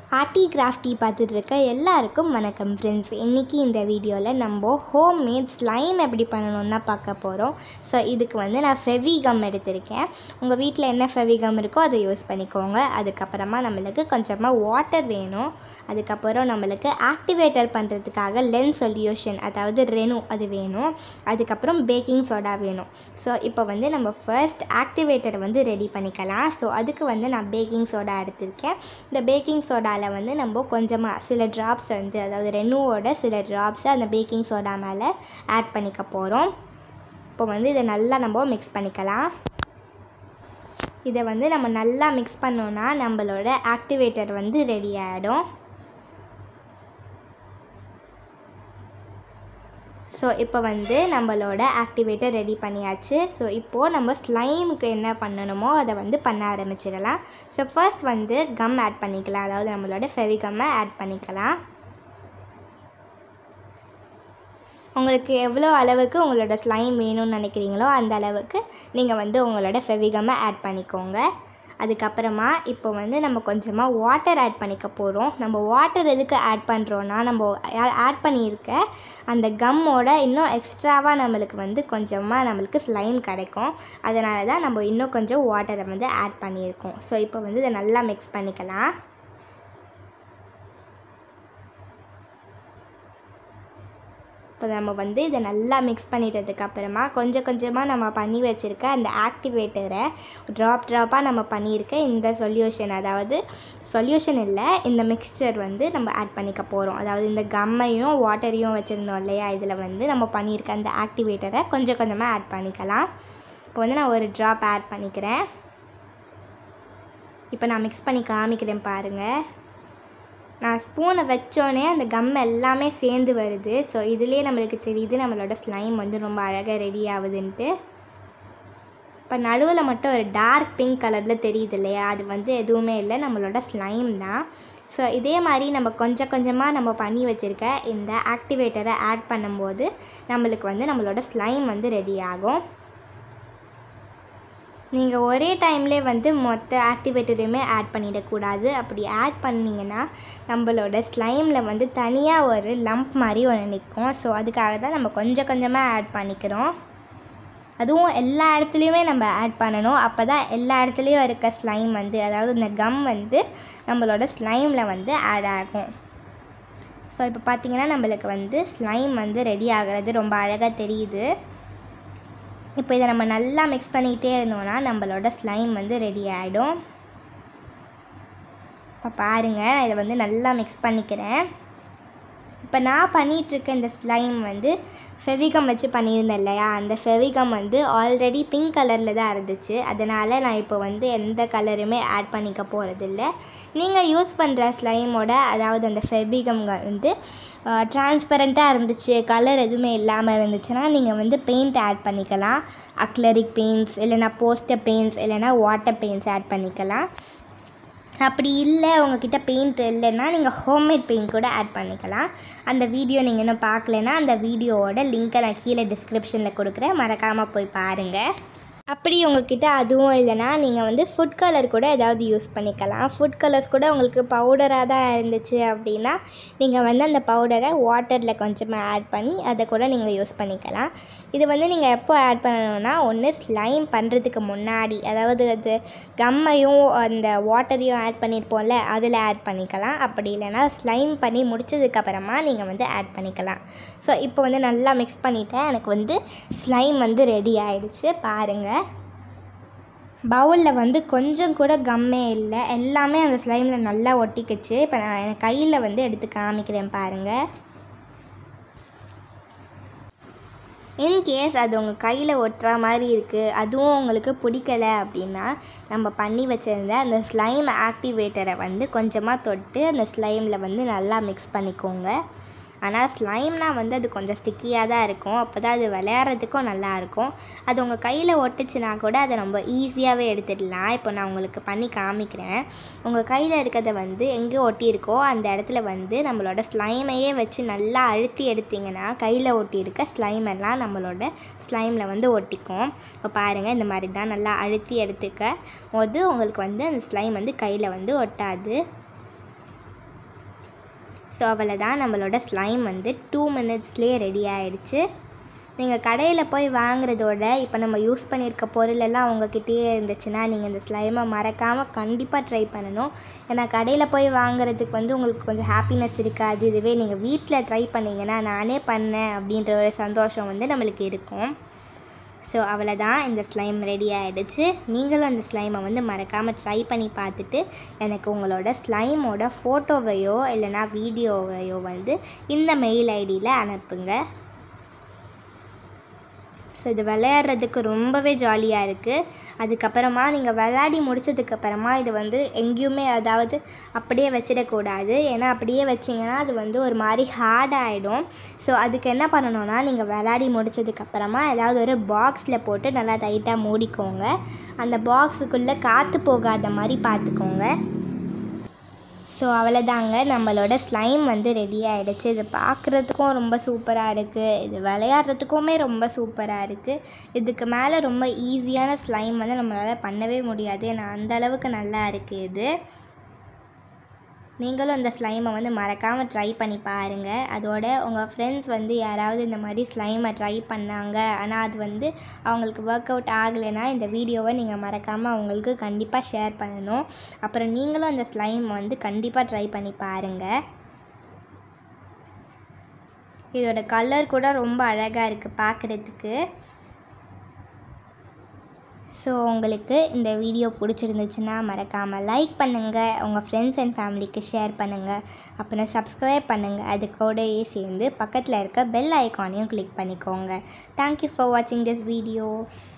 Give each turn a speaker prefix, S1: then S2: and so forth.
S1: RT crafty பார்த்துட்டு இருக்க எல்லாருக்கும் வணக்கம் ஃப்ரெண்ட்ஸ் இன்றைக்கி இந்த வீடியோவில் நம்ம ஹோம் மேட் ஸ்லைம் எப்படி பண்ணணும்னு தான் பார்க்க போகிறோம் ஸோ இதுக்கு வந்து நான் ஃபெவி கம் எடுத்திருக்கேன் உங்கள் வீட்டில் என்ன ஃபெவி கம் இருக்கோ அதை யூஸ் பண்ணிக்கோங்க அதுக்கப்புறமா நம்மளுக்கு கொஞ்சமாக வாட்டர் வேணும் அதுக்கப்புறம் நம்மளுக்கு ஆக்டிவேட்டர் பண்ணுறதுக்காக லென் சொல்யூஷன் அதாவது ரெனு அது வேணும் அதுக்கப்புறம் பேக்கிங் சோடா வேணும் ஸோ இப்போ வந்து நம்ம ஃபர்ஸ்ட் ஆக்டிவேட்டரை வந்து ரெடி பண்ணிக்கலாம் ஸோ அதுக்கு வந்து நான் பேக்கிங் சோடா எடுத்திருக்கேன் இந்த பேக்கிங் சோடாவில் வந்து நம்ம கொஞ்சமாக சில ட்ராப்ஸ் வந்து அதாவது ரெனுவோட சில ட்ராப்ஸை அந்த பேக்கிங் சோடா மேலே ஆட் பண்ணிக்க போகிறோம் இப்போ வந்து இதை நல்லா நம்ம மிக்ஸ் பண்ணிக்கலாம் இதை வந்து நம்ம நல்லா மிக்ஸ் பண்ணோன்னா நம்மளோட ஆக்டிவேட்டர் வந்து ரெடி ஆகிடும் ஸோ இப்போ வந்து நம்மளோட ஆக்டிவேட்டர் ரெடி பண்ணியாச்சு ஸோ இப்போது நம்ம ஸ்லைமுக்கு என்ன பண்ணணுமோ அதை வந்து பண்ண ஆரம்பிச்சிடலாம் ஸோ ஃபர்ஸ்ட் வந்து கம் ஆட் பண்ணிக்கலாம் அதாவது நம்மளோட ஃபெவிகம்மை ஆட் பண்ணிக்கலாம் உங்களுக்கு எவ்வளோ அளவுக்கு உங்களோட ஸ்லைம் வேணும்னு நினைக்கிறீங்களோ அந்த அளவுக்கு நீங்கள் வந்து உங்களோட ஃபெவிகம்மை ஆட் பண்ணிக்கோங்க அதுக்கப்புறமா இப்போ வந்து நம்ம கொஞ்சமாக வாட்டர் ஆட் பண்ணிக்க போகிறோம் நம்ம வாட்டர் எதுக்கு ஆட் பண்ணுறோன்னா நம்ம ஆட் பண்ணியிருக்க அந்த கம்மோட இன்னும் எக்ஸ்ட்ராவாக நம்மளுக்கு வந்து கொஞ்சமாக நம்மளுக்கு ஸ்லைம் கிடைக்கும் அதனால தான் நம்ம இன்னும் கொஞ்சம் வாட்டரை வந்து ஆட் பண்ணியிருக்கோம் ஸோ இப்போ வந்து இதை நல்லா மிக்ஸ் பண்ணிக்கலாம் இப்போ நம்ம வந்து இதை நல்லா மிக்ஸ் பண்ணிட்டதுக்கு அப்புறமா கொஞ்சம் கொஞ்சமாக நம்ம பண்ணி வச்சுருக்க அந்த ஆக்டிவேட்டரை ட்ராப் ட்ராப்பாக நம்ம பண்ணியிருக்க இந்த சொல்யூஷன் அதாவது சொல்யூஷன் இல்லை இந்த மிக்ஸ்சர் வந்து நம்ம ஆட் பண்ணிக்க போகிறோம் அதாவது இந்த கம்மையும் வாட்டரையும் வச்சுருந்தோம் இல்லையா இதில் வந்து நம்ம பண்ணியிருக்க அந்த ஆக்டிவேட்டரை கொஞ்சம் கொஞ்சமாக ஆட் பண்ணிக்கலாம் இப்போ வந்து நான் ஒரு ட்ராப் ஆட் பண்ணிக்கிறேன் இப்போ நான் மிக்ஸ் பண்ணி காமிக்கிறேன் பாருங்கள் நான் ஸ்பூனை வச்சோடனே அந்த கம் எல்லாமே சேர்ந்து வருது ஸோ இதுலேயே நம்மளுக்கு தெரியுது நம்மளோட ஸ்லைம் வந்து ரொம்ப அழகாக ரெடி ஆகுதுன்ட்டு இப்போ நடுவில் மட்டும் ஒரு டார்க் பிங்க் கலரில் தெரியுது இல்லையா அது வந்து எதுவுமே இல்லை நம்மளோட ஸ்லைம் தான் ஸோ இதே மாதிரி நம்ம கொஞ்சம் கொஞ்சமாக நம்ம பண்ணி வச்சுருக்க இந்த ஆக்டிவேட்டரை ஆட் பண்ணும்போது நம்மளுக்கு வந்து நம்மளோட ஸ்லைம் வந்து ரெடி ஆகும் நீங்கள் ஒரே டைம்லேயே வந்து மொத்த ஆக்டிவேட்டரையுமே ஆட் பண்ணிடக்கூடாது அப்படி ஆட் பண்ணிங்கன்னா நம்மளோட ஸ்லைமில் வந்து தனியாக ஒரு லம்ப் மாதிரி ஒன்று நிற்கும் ஸோ அதுக்காக தான் நம்ம கொஞ்சம் கொஞ்சமாக ஆட் பண்ணிக்கிறோம் அதுவும் எல்லா இடத்துலையுமே நம்ம ஆட் பண்ணணும் அப்போ தான் எல்லா இடத்துலையும் இருக்க ஸ்லைம் வந்து அதாவது இந்த கம் வந்து நம்மளோட ஸ்லைமில் வந்து ஆட் ஆகும் ஸோ இப்போ பார்த்திங்கன்னா நம்மளுக்கு வந்து ஸ்லைம் வந்து ரெடி ஆகிறது ரொம்ப அழகாக தெரியுது இப்போ இதை நம்ம நல்லா மிக்ஸ் பண்ணிக்கிட்டே இருந்தோம்னா நம்மளோட ஸ்லைம் வந்து ரெடி ஆகிடும் இப்போ பாருங்கள் நான் இதை வந்து நல்லா மிக்ஸ் பண்ணிக்கிறேன் இப்போ நான் பண்ணிகிட்ருக்க இந்த ஸ்லைம் வந்து ஃபெவிகம் வச்சு பண்ணியிருந்தேன் இல்லையா அந்த ஃபெவிகம் வந்து ஆல்ரெடி பிங்க் கலரில் தான் இருந்துச்சு அதனால் நான் இப்போ வந்து எந்த கலருமே ஆட் பண்ணிக்க போகிறதில்ல நீங்கள் யூஸ் பண்ணுற ஸ்லைமோட அதாவது அந்த ஃபெவிகம் வந்து டிரான்ஸ்பரண்ட்டாக இருந்துச்சு கலர் எதுவுமே இல்லாமல் இருந்துச்சுன்னா நீங்கள் வந்து பெயிண்ட் ஆட் பண்ணிக்கலாம் அக்லரிக் பெயிண்ட்ஸ் இல்லைனா போஸ்டர் பெயிண்ட்ஸ் இல்லைனா வாட்டர் பெயிண்ட்ஸ் ஆட் பண்ணிக்கலாம் அப்படி இல்லை உங்ககிட்ட பெயிண்ட் இல்லைன்னா நீங்கள் ஹோம்மேட் பெயிண்ட் கூட ஆட் பண்ணிக்கலாம் அந்த வீடியோ நீங்கள் இன்னும் பார்க்கலன்னா அந்த வீடியோவோட லிங்க்கை நான் கீழே டிஸ்கிரிப்ஷனில் கொடுக்குறேன் மறக்காமல் போய் பாருங்கள் அப்படி உங்ககிட்ட அதுவும் இல்லைனா நீங்கள் வந்து ஃபுட் கலர் கூட ஏதாவது யூஸ் பண்ணிக்கலாம் ஃபுட் கலர்ஸ் கூட உங்களுக்கு பவுடராக தான் இருந்துச்சு அப்படின்னா நீங்கள் வந்து அந்த பவுடரை வாட்டரில் கொஞ்சமாக ஆட் பண்ணி அதை கூட நீங்கள் யூஸ் பண்ணிக்கலாம் இது வந்து நீங்கள் எப்போ ஆட் பண்ணணும்னா ஒன்று ஸ்லைம் பண்ணுறதுக்கு முன்னாடி அதாவது அது கம்மையும் அந்த வாட்டரையும் ஆட் பண்ணியிருப்போம்ல அதில் ஆட் பண்ணிக்கலாம் அப்படி இல்லைனா ஸ்லைம் பண்ணி முடிச்சதுக்கப்புறமா நீங்கள் வந்து ஆட் பண்ணிக்கலாம் ஸோ இப்போ வந்து நல்லா மிக்ஸ் பண்ணிவிட்டேன் எனக்கு வந்து ஸ்லைம் வந்து ரெடி ஆகிடுச்சு பாருங்கள் பவுலில் வந்து கொஞ்சம் கூட கம்மே இல்லை எல்லாமே அந்த ஸ்லைமில் நல்லா ஒட்டிக்கிச்சு இப்போ நான் என் கையில் வந்து எடுத்து காமிக்கிறேன் பாருங்கள் இன்கேஸ் அது உங்கள் கையில் ஒட்டுற மாதிரி இருக்குது அதுவும் உங்களுக்கு பிடிக்கலை அப்படின்னா நம்ம பண்ணி வச்சுருந்த அந்த ஸ்லைம் ஆக்டிவேட்டரை வந்து கொஞ்சமாக தொட்டு அந்த ஸ்லைமில் வந்து நல்லா மிக்ஸ் பண்ணிக்கோங்க ஆனால் ஸ்லைம்னால் வந்து அது கொஞ்சம் ஸ்டிக்கியாக தான் இருக்கும் அப்போ தான் அது விளையாடுறதுக்கும் நல்லாயிருக்கும் அது உங்கள் கையில் ஒட்டுச்சுன்னா கூட அதை நம்ம ஈஸியாகவே எடுத்துடலாம் இப்போ நான் உங்களுக்கு பண்ணி காமிக்கிறேன் உங்கள் கையில் இருக்கிறத வந்து எங்கே ஒட்டியிருக்கோ அந்த இடத்துல வந்து நம்மளோட ஸ்லைமையே வச்சு நல்லா அழுத்தி எடுத்திங்கன்னா கையில் ஒட்டியிருக்க ஸ்லைம் எல்லாம் நம்மளோட ஸ்லைமில் வந்து ஒட்டிக்கும் இப்போ பாருங்கள் இந்த மாதிரி தான் நல்லா அழுத்தி எடுத்துக்க போது உங்களுக்கு வந்து அந்த ஸ்லைம் வந்து கையில் வந்து ஒட்டாது ஸோ அவ்வளோதான் நம்மளோட ஸ்லைம் வந்து டூ மினிட்ஸ்லேயே ரெடி ஆயிடுச்சு நீங்கள் கடையில் போய் வாங்குறதோட இப்போ நம்ம யூஸ் பண்ணியிருக்க பொருள் எல்லாம் உங்ககிட்டயே இருந்துச்சுன்னா நீங்கள் இந்த ஸ்லைமை மறக்காமல் கண்டிப்பாக ட்ரை பண்ணணும் ஏன்னா கடையில் போய் வாங்குறதுக்கு வந்து உங்களுக்கு கொஞ்சம் ஹாப்பினஸ் இருக்காது இதுவே நீங்கள் வீட்டில் ட்ரை பண்ணிங்கன்னா நானே பண்ணேன் அப்படின்ற ஒரு சந்தோஷம் வந்து நம்மளுக்கு இருக்கும் ஸோ அவ்வளோதான் இந்த ஸ்லைம் ரெடி ஆகிடுச்சு நீங்களும் அந்த ஸ்லைமை வந்து மறக்காமல் ட்ரை பண்ணி பார்த்துட்டு எனக்கு உங்களோட ஸ்லைமோட ஃபோட்டோவையோ இல்லைனா வீடியோவையோ வந்து இந்த மெயில் ஐடியில் அனுப்புங்க ஸோ இது விளையாடுறதுக்கு ரொம்பவே ஜாலியாக இருக்குது அதுக்கப்புறமா நீங்கள் விளையாடி முடிச்சதுக்கப்புறமா இது வந்து எங்கேயுமே அதாவது அப்படியே வச்சிடக்கூடாது ஏன்னா அப்படியே வச்சிங்கன்னா அது வந்து ஒரு மாதிரி ஹார்ட் ஆகிடும் ஸோ அதுக்கு என்ன பண்ணணும்னா நீங்கள் விளையாடி முடிச்சதுக்கப்புறமா ஏதாவது ஒரு பாக்ஸில் போட்டு நல்லா டைட்டாக மூடிக்கோங்க அந்த பாக்ஸுக்குள்ளே காற்று போகாத மாதிரி பார்த்துக்கோங்க ஸோ அவ்வளோதாங்க நம்மளோட ஸ்லைம் வந்து ரெடி ஆகிடுச்சு இது பார்க்குறதுக்கும் ரொம்ப சூப்பராக இருக்குது இது விளையாடுறதுக்குமே ரொம்ப சூப்பராக இருக்குது இதுக்கு மேலே ரொம்ப ஈஸியான ஸ்லைம் வந்து நம்மளால் பண்ணவே முடியாது ஏன்னா அந்த அளவுக்கு நல்லா இருக்குது இது நீங்களும் இந்த ஸ்லைமை வந்து மறக்காமல் ட்ரை பண்ணி பாருங்கள் அதோட உங்கள் ஃப்ரெண்ட்ஸ் வந்து யாராவது இந்த மாதிரி ஸ்லைமை ட்ரை பண்ணாங்க ஆனால் அது வந்து அவங்களுக்கு ஒர்க் அவுட் ஆகலைன்னா இந்த வீடியோவை நீங்கள் மறக்காமல் அவங்களுக்கு கண்டிப்பாக ஷேர் பண்ணணும் அப்புறம் நீங்களும் அந்த ஸ்லைம் வந்து கண்டிப்பாக ட்ரை பண்ணி பாருங்கள் இதோட கலர் கூட ரொம்ப அழகாக இருக்குது பார்க்குறதுக்கு ஸோ உங்களுக்கு இந்த வீடியோ பிடிச்சிருந்துச்சுன்னா மறக்காமல் லைக் பண்ணுங்கள் உங்கள் ஃப்ரெண்ட்ஸ் அண்ட் ஃபேமிலிக்கு ஷேர் பண்ணுங்கள் அப்புறம் சப்ஸ்கிரைப் பண்ணுங்கள் அது கூடயே சேர்ந்து பக்கத்தில் இருக்க பெல் ஐக்கானையும் கிளிக் பண்ணிக்கோங்க தேங்க்யூ ஃபார் வாட்சிங் திஸ் வீடியோ